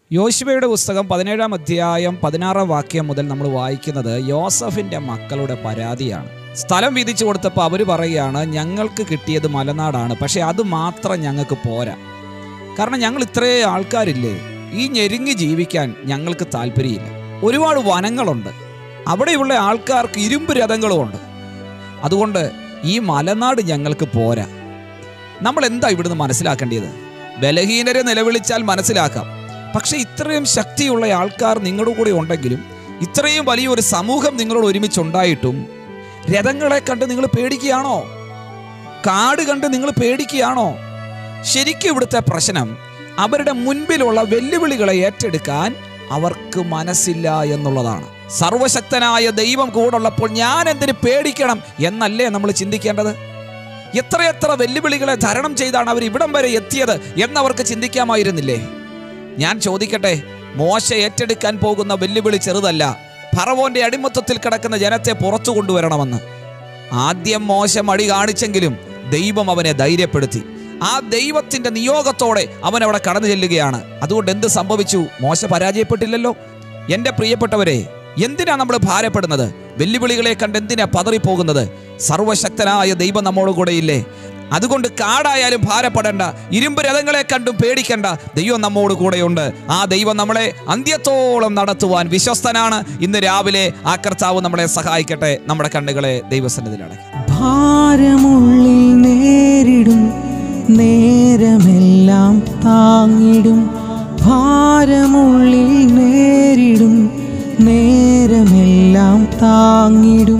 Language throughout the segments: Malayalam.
യോശുവയുടെ പുസ്തകം പതിനേഴാം അധ്യായം പതിനാറാം വാക്യം മുതൽ നമ്മൾ വായിക്കുന്നത് യോസഫിന്റെ മക്കളുടെ പരാതിയാണ് സ്ഥലം വീതിച്ചു കൊടുത്തപ്പോൾ അവർ പറയുകയാണ് ഞങ്ങൾക്ക് കിട്ടിയത് മലനാടാണ് പക്ഷെ അത് മാത്രം ഞങ്ങൾക്ക് പോരാ കാരണം ഞങ്ങൾ ഇത്രേ ആൾക്കാരില്ലേ ഈ ഞെരുങ്ങി ജീവിക്കാൻ ഞങ്ങൾക്ക് താല്പര്യമില്ല ഒരുപാട് വനങ്ങളുണ്ട് അവിടെയുള്ള ആൾക്കാർക്ക് ഇരുമ്പ് രഥങ്ങളുമുണ്ട് അതുകൊണ്ട് ഈ മലനാട് ഞങ്ങൾക്ക് പോരാ നമ്മൾ എന്താ ഇവിടുന്ന് മനസ്സിലാക്കേണ്ടത് ബലഹീനരെ നിലവിളിച്ചാൽ മനസ്സിലാക്കാം പക്ഷെ ഇത്രയും ശക്തിയുള്ള ആൾക്കാർ നിങ്ങളുടെ കൂടെ ഉണ്ടെങ്കിലും ഇത്രയും വലിയൊരു സമൂഹം നിങ്ങളോട് ഒരുമിച്ചുണ്ടായിട്ടും രഥങ്ങളെ കണ്ട് നിങ്ങൾ പേടിക്കുകയാണോ കാട് കണ്ട് നിങ്ങൾ പേടിക്കുകയാണോ ശരിക്കും ഇവിടുത്തെ പ്രശ്നം അവരുടെ മുൻപിലുള്ള വെല്ലുവിളികളെ ഏറ്റെടുക്കാൻ അവർക്ക് മനസ്സില്ല എന്നുള്ളതാണ് സർവശക്തനായ ദൈവം കൂടുള്ളപ്പോൾ ഞാൻ എന്തിന് പേടിക്കണം എന്നല്ലേ നമ്മൾ ചിന്തിക്കേണ്ടത് എത്രയെത്ര വെല്ലുവിളികളെ തരണം ചെയ്താണ് അവർ ഇവിടം വരെ എത്തിയത് എന്നവർക്ക് ചിന്തിക്കാമായിരുന്നില്ലേ ഞാൻ ചോദിക്കട്ടെ മോശ ഏറ്റെടുക്കാൻ പോകുന്ന വെല്ലുവിളി ചെറുതല്ല ഫറവോന്റെ അടിമത്തത്തിൽ കിടക്കുന്ന ജനത്തെ പുറത്തു കൊണ്ടുവരണമെന്ന് ആദ്യം മോശ മടി കാണിച്ചെങ്കിലും ദൈവം അവനെ ധൈര്യപ്പെടുത്തി ആ ദൈവത്തിന്റെ നിയോഗത്തോടെ അവൻ അവിടെ കടന്നു ചെല്ലുകയാണ് അതുകൊണ്ട് എന്ത് സംഭവിച്ചു മോശ പരാജയപ്പെട്ടില്ലല്ലോ എൻ്റെ പ്രിയപ്പെട്ടവരെ എന്തിനാ നമ്മൾ ഭാരപ്പെടുന്നത് വെല്ലുവിളികളെ കണ്ട് എന്തിനാ പതറിപ്പോകുന്നത് സർവശക്തനായ ദൈവം നമ്മോട് കൂടെയില്ലേ അതുകൊണ്ട് കാടായാലും ഭാരപ്പെടേണ്ട ഇരുമ്പ് രഥങ്ങളെ കണ്ടും പേടിക്കണ്ട ദൈവം നമ്മോട് കൂടെയുണ്ട് ആ ദൈവം നമ്മളെ അന്ത്യത്തോളം നടത്തുവാൻ വിശ്വസ്തനാണ് ഇന്ന് രാവിലെ ആ കർത്താവ് നമ്മളെ സഹായിക്കട്ടെ നമ്മുടെ കണ്ണുകളെ ദൈവസന്നിധിയിലടക്കി ഭാരമുള്ളിൽ നേരിടും നേരമെല്ലാം താങ്ങിടും ഭാരമുള്ളിൽ നേരിടും നേരമെല്ലാം താങ്ങിടും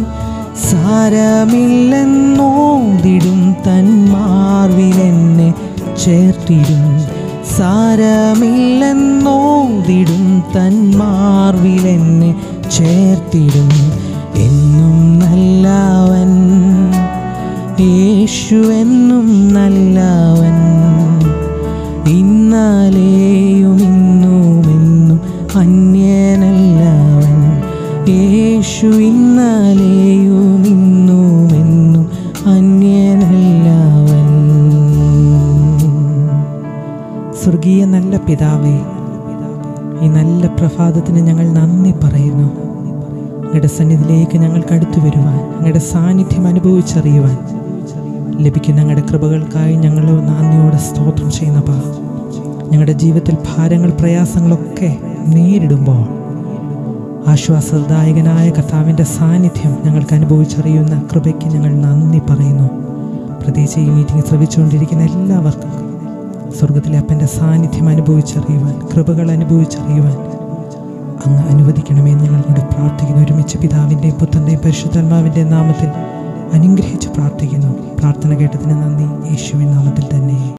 സാരമില്ലെന്നോതിടും തന്മാർവിലെന്നെ ചേർത്തിടും സാരമില്ലെന്നോതിടും തന്മാർവിലെന്നെ ചേർത്തിടും എന്നും നല്ലവൻ യേശു എന്നും നല്ലവൻ ഇന്നലെയും ഇന്നുമെന്നും അന്യനല്ലവൻ യേശു ഇന്നലെയും ഇന്നുമെന്നും അന്യനല്ലവൻ സ്വർഗീയ നല്ല പിതാവേ ഈ നല്ല പ്രഭാതത്തിന് ഞങ്ങൾ നന്ദി പറയുന്നു അങ്ങയുടെ സന്നിധിയിലേക്ക് ഞങ്ങൾക്ക് അടുത്തു വരുവാൻ അങ്ങയുടെ സാന്നിധ്യം അനുഭവിച്ചറിയുവാൻ ലഭിക്കുന്ന ഞങ്ങളുടെ കൃപകൾക്കായി ഞങ്ങൾ നന്ദിയോടെ സ്തോത്രം ചെയ്യുന്ന പാ ഞങ്ങളുടെ ജീവിതത്തിൽ ഭാരങ്ങൾ പ്രയാസങ്ങളൊക്കെ നേരിടുമ്പോൾ ആശ്വാസദായകനായ കർത്താവിൻ്റെ സാന്നിധ്യം ഞങ്ങൾക്ക് അനുഭവിച്ചറിയുന്ന കൃപയ്ക്ക് ഞങ്ങൾ നന്ദി പറയുന്നു പ്രത്യേകിച്ച് ഈ മീറ്റിംഗ് ശ്രമിച്ചുകൊണ്ടിരിക്കുന്ന എല്ലാവർക്കും സ്വർഗത്തിലെ അപ്പൻ്റെ സാന്നിധ്യം അനുഭവിച്ചറിയുവാൻ കൃപകൾ അനുഭവിച്ചറിയുവാൻ അങ്ങ് അനുവദിക്കണമെന്ന് ഞങ്ങളോട് പ്രാർത്ഥിക്കുന്നു ഒരുമിച്ച് പിതാവിൻ്റെയും പുത്രൻ്റെയും പരിശുദ്ധാത്മാവിൻ്റെയും നാമത്തിൽ അനുഗ്രഹിച്ച് പ്രാർത്ഥിക്കുന്നു പ്രാർത്ഥന കേട്ടതിന് നന്ദി യേശുവിൻ നാമത്തിൽ